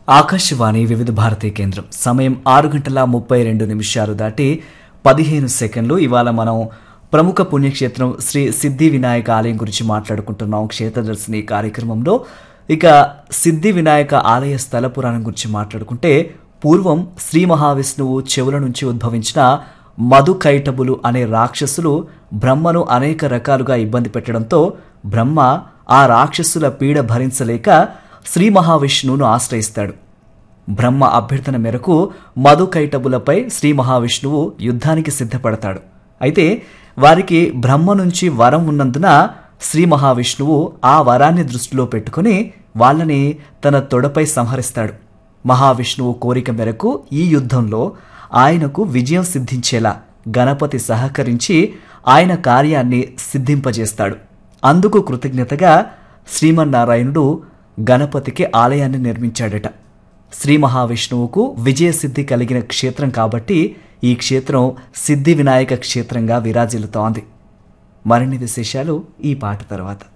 ఆకాశవాణి వివిధ భారతీ కేంద్రం సమయం ఆరు గంటల ముప్పై రెండు నిమిషాలు దాటి పదిహేను సెకండ్లు ఇవాళ మనం ప్రముఖ పుణ్యక్షేత్రం శ్రీ సిద్ధి వినాయక ఆలయం గురించి మాట్లాడుకుంటున్నాం క్షేత్రదర్శిని కార్యక్రమంలో ఇక సిద్ధి వినాయక ఆలయ స్థల పురాణం గురించి మాట్లాడుకుంటే పూర్వం శ్రీ మహావిష్ణువు చెవుల నుంచి ఉద్భవించిన మధుకైటబులు అనే రాక్షసులు బ్రహ్మను అనేక రకాలుగా ఇబ్బంది పెట్టడంతో బ్రహ్మ ఆ రాక్షసుల పీడ భరించలేక శ్రీ మహావిష్ణువును ఆశ్రయిస్తాడు బ్రహ్మ అభ్యర్థన మేరకు మధుకైటబులపై శ్రీ మహావిష్ణువు యుద్ధానికి సిద్ధపడతాడు అయితే వారికి బ్రహ్మ నుంచి వరం ఉన్నందున శ్రీ మహావిష్ణువు ఆ వరాన్ని దృష్టిలో పెట్టుకుని వాళ్ళని తన తొడపై సంహరిస్తాడు మహావిష్ణువు కోరిక మేరకు ఈ యుద్ధంలో ఆయనకు విజయం సిద్ధించేలా గణపతి సహకరించి ఆయన కార్యాన్ని సిద్ధింపజేస్తాడు అందుకు కృతజ్ఞతగా శ్రీమన్నారాయణుడు గణపతికి ఆలయాన్ని నిర్మించాడట శ్రీ మహావిష్ణువుకు విజయసిద్ధి కలిగిన క్షేత్రం కాబట్టి ఈ క్షేత్రం సిద్ధి వినాయక క్షేత్రంగా విరాజిల్లుతోంది మరిన్ని విశేషాలు ఈ పాట తర్వాత